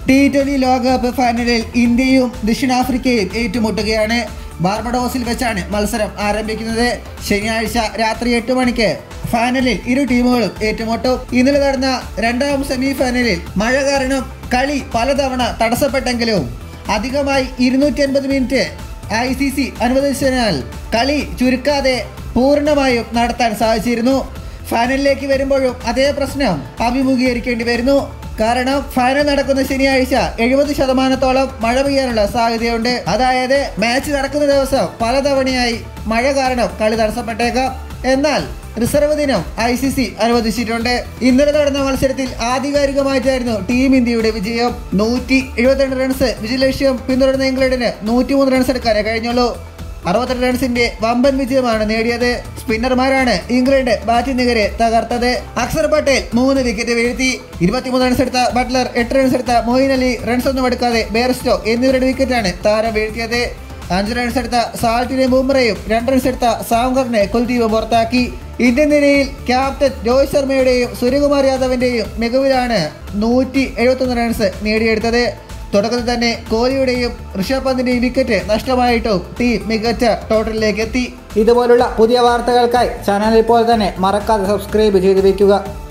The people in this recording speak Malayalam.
ടി ട്വന്റി ലോകകപ്പ് ഫൈനലിൽ ഇന്ത്യയും ദക്ഷിണാഫ്രിക്കയും ഏറ്റുമുട്ടുകയാണ് ബാർബഡോസിൽ വെച്ചാണ് മത്സരം ആരംഭിക്കുന്നത് ശനിയാഴ്ച രാത്രി എട്ട് മണിക്ക് ഫൈനലിൽ ഇരു ടീമുകളും ഏറ്റുമുട്ടും ഇന്നലെ നടന്ന രണ്ടാം സെമി ഫൈനലിൽ മഴ കാരണം കളി പലതവണ തടസ്സപ്പെട്ടെങ്കിലും അധികമായി ഇരുന്നൂറ്റി അൻപത് മിനിറ്റ് ഐ സി സി അനുവദിച്ചതിനാൽ കളി ചുരുക്കാതെ പൂർണ്ണമായും നടത്താൻ സാധിച്ചിരുന്നു ഫൈനലിലേക്ക് വരുമ്പോഴും അതേ പ്രശ്നം അഭിമുഖീകരിക്കേണ്ടി വരുന്നു കാരണം ഫൈനൽ നടക്കുന്ന ശനിയാഴ്ച എഴുപത് ശതമാനത്തോളം മഴ പെയ്യാനുള്ള സാധ്യതയുണ്ട് അതായത് മാച്ച് നടക്കുന്ന ദിവസം പലതവണയായി മഴ കാരണം കളി തടസ്സപ്പെട്ടേക്കാം എന്നാൽ റിസർവ് ദിനം ഐ സി സി അനുവദിച്ചിട്ടുണ്ട് ഇന്നലെ നടന്ന മത്സരത്തിൽ ആധികാരികമായിട്ടായിരുന്നു ടീം ഇന്ത്യയുടെ വിജയം നൂറ്റി എഴുപത്തിരണ്ട് റൺസ് വിജയലക്ഷ്യം പിന്തുടർന്ന ഇംഗ്ലണ്ടിന് നൂറ്റിമൂന്ന് റൺസ് എടുക്കാനേ കഴിഞ്ഞുള്ളൂ അറുപത്തെട്ട് റൺസിന്റെ വമ്പൻ വിജയമാണ് നേടിയത് സ്പിന്നർമാരാണ് ഇംഗ്ലണ്ട് ബാറ്റിംഗിനെതിരെ തകർത്തത് അക്സർ പട്ടേൽ മൂന്ന് വിക്കറ്റ് വീഴ്ത്തി ഇരുപത്തിമൂന്ന് റൺസ് എടുത്ത ബട്ട്ലർ എട്ട് റൺസ് എടുത്ത മൊയിൻ അലി റൺസ് ഒന്നും എടുക്കാതെ ബേർസ്റ്റോ എന്നിവരുടെ വിക്കറ്റാണ് താരം വീഴ്ത്തിയത് അഞ്ച് റൺസ് എടുത്ത സാൾട്ടിനെ ബുംറയും രണ്ട് റൺസ് എടുത്ത സാംഗറിനെ കുൽദീപ് പുറത്താക്കി ഇന്ത്യൻ നിരയിൽ ക്യാപ്റ്റൻ രോഹിത് ശർമ്മയുടെയും സൂര്യകുമാർ യാദവിന്റെയും മികവിലാണ് നൂറ്റി എഴുപത്തൊന്ന് റൺസ് നേടിയെടുത്തത് തുടക്കത്തിൽ തന്നെ കോഹ്ലിയുടെയും ഋഷഭ് പന്തിന്റെയും വിക്കറ്റ് നഷ്ടമായിട്ടും ടീം മികച്ച ടോട്ടലിലേക്ക് എത്തി ഇതുപോലുള്ള പുതിയ വാർത്തകൾക്കായി ചാനൽ ഇപ്പോൾ തന്നെ മറക്കാതെ സബ്സ്ക്രൈബ് ചെയ്ത് വെക്കുക